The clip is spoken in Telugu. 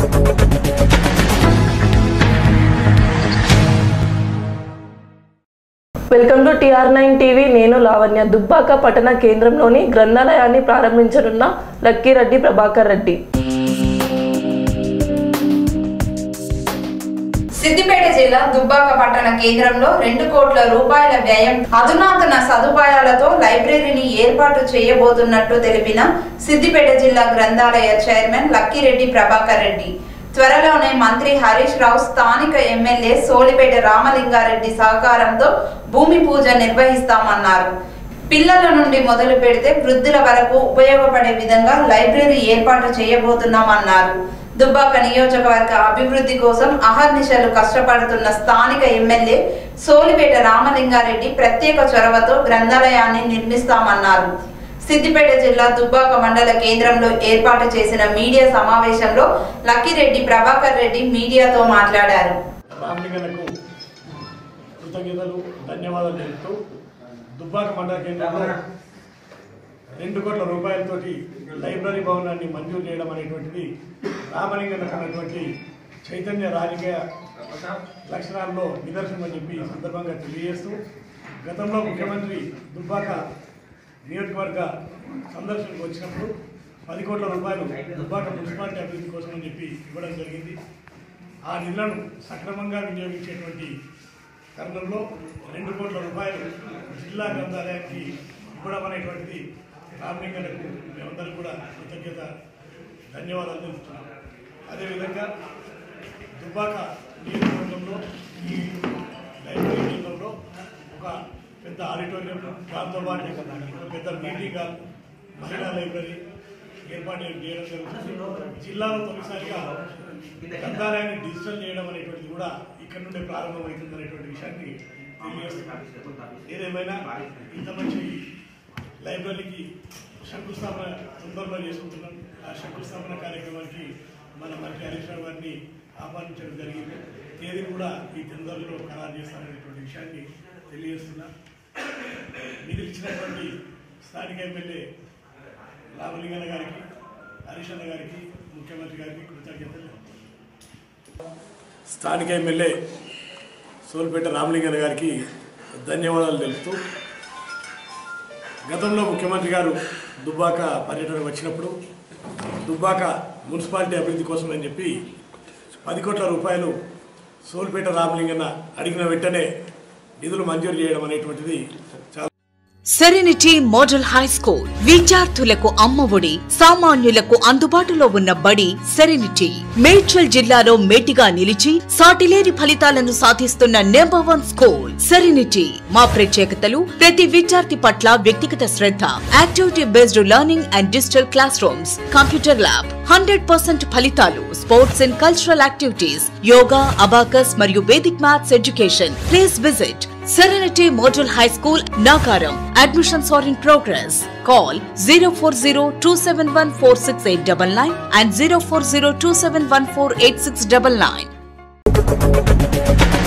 Welcome to TR nine TV నేను లావణ్య దుబ్బాక పట్టణ కేంద్రంలోని గ్రంథాలయాన్ని ప్రారంభించనున్న లక్కీరెడ్డి ప్రభాకర్ రెడ్డి సిద్దిపేట జిల్లా దుబ్బాక పట్టణ కేంద్రంలో రెండు కోట్ల రూపాయల వ్యయం అధునాతన సదుపాయాలతో లైబ్రరీని ఏర్పాటు చేయబోతున్నట్టు తెలిపిన సిద్దిపేట జిల్లా గ్రంథాలయ చైర్మన్ లక్కిరెడ్డి ప్రభాకర్ రెడ్డి త్వరలోనే మంత్రి హరీష్ రావు స్థానిక ఎమ్మెల్యే సోలిపేట రామలింగారెడ్డి సహకారంతో భూమి పూజ నిర్వహిస్తామన్నారు పిల్లల నుండి మొదలు పెడితే వృద్ధుల వరకు ఉపయోగపడే విధంగా లైబ్రరీ ఏర్పాటు చేయబోతున్నామన్నారు దుబ్బాక నియోజకవర్గ అభివృద్ధి కోసం అహర్నిశలు కష్టపడుతున్న స్థానిక ఎమ్మెల్యే సోలిపేట రామలింగారెడ్డి ప్రత్యేక చొరవతో గ్రంథాలయాన్ని నిర్మిస్తామన్నారు సిద్దిపేట జిల్లా దుబ్బాక మండల కేంద్రంలో ఏర్పాటు చేసిన మీడియా సమావేశంలో లక్కిరెడ్డి ప్రభాకర్ రెడ్డి మీడియాతో మాట్లాడారు రామలింగలకు కృతజ్ఞతలు ధన్యవాదాలు తెలుపుతూ దుబ్బాక మండల కేంద్రంలో రెండు కోట్ల రూపాయలతోటి లైబ్రరీ భవనాన్ని మంజూరు చేయడం అనేటువంటిది రామలింగనకు ఉన్నటువంటి చైతన్య రాజకీయ లక్షణాల్లో నిదర్శనం అని చెప్పి ఈ సందర్భంగా తెలియజేస్తూ గతంలో ముఖ్యమంత్రి దుబ్బాక నియోజకవర్గ సందర్శనకు వచ్చినప్పుడు పది కోట్ల రూపాయలు దుబ్బాక మున్సిపాలిటీ అభివృద్ధి కోసం అని చెప్పి ఇవ్వడం జరిగింది ఆ నిధులను సక్రమంగా వినియోగించేటువంటి తరుణంలో రెండు కోట్ల రూపాయలు జిల్లా గ్రంథాలయానికి ఇవ్వడం అనేటువంటిది రామలింగలకు మేమందరం కూడా కృతజ్ఞత ధన్యవాదాలు తెలుపుతున్నాం అదేవిధంగా దుబ్బాక నియోజకవర్గంలో ఈ లైబ్రరీ కేంద్రంలో ఒక పెద్ద ఆడిటోరియం దాంతో పాటు ఒక పెద్ద మీటింగ్ హాల్ మహిళా లైబ్రరీ ఏర్పాటు చేయడం జరుగుతుంది జిల్లాలో తొలిసారిగా గ్రంథాలయాన్ని డిజిటల్ చేయడం అనేటువంటిది కూడా ఇక్కడ నుండే ప్రారంభమవుతుంది అనేటువంటి విషయాన్ని తెలియజేస్తున్నాను ఏదేమైనా ఇంత మంచి లైబ్రరీకి శంకుస్థాపన తొందరలో చేసుకుంటున్నాం ఆ శంకుస్థాపన కార్యక్రమానికి మన మంత్రి హరీష్ రావు గారిని ఆహ్వానించడం జరిగింది తేదీ కూడా ఈ తొందరలో ఖరారు చేస్తాననేటువంటి విషయాన్ని తెలియజేస్తున్నా మీరు ఇచ్చినటువంటి స్థానిక ఎమ్మెల్యే రామలింగన్న గారికి హరీష్ అన్న గారికి ముఖ్యమంత్రి గారికి కృతజ్ఞతలు స్థానిక ఎమ్మెల్యే సోల్పేట రామలింగన్న గారికి ధన్యవాదాలు తెలుపుతూ గతంలో ముఖ్యమంత్రి గారు దుబ్బాక పర్యటన వచ్చినప్పుడు దుబ్బాక మున్సిపాలిటీ అభివృద్ధి కోసం అని చెప్పి పది కోట్ల రూపాయలు సోల్పేట రామలింగన్న అడిగిన వెంటనే నిధులు మంజూరు చేయడం అనేటువంటిది చాలా సెరెనిటీ మోడల్ హై స్కూల్ విద్యార్థులకు అమ్మఒడి సామాన్యులకు అందుబాటులో ఉన్న బడి సెరెనిటీ మేడ్చల్ జిల్లాలో మేటిగా నిలిచి సాటిలేని ఫలితాలను సాధిస్తున్న నెంబర్ వన్ స్కూల్ సెరెనిటీ మా ప్రత్యేకతలు ప్రతి విద్యార్థి పట్ల వ్యక్తిగత శ్రద్ధ activity based learning and digital classrooms computer lab hundred percent ఫలితాలు sports and cultural activities yoga abacus మరియు Vedic maths education please visit Serenity Model High School, Nagaram. Admissions are in progress. Call 040-271-46899 and 040-271-48699.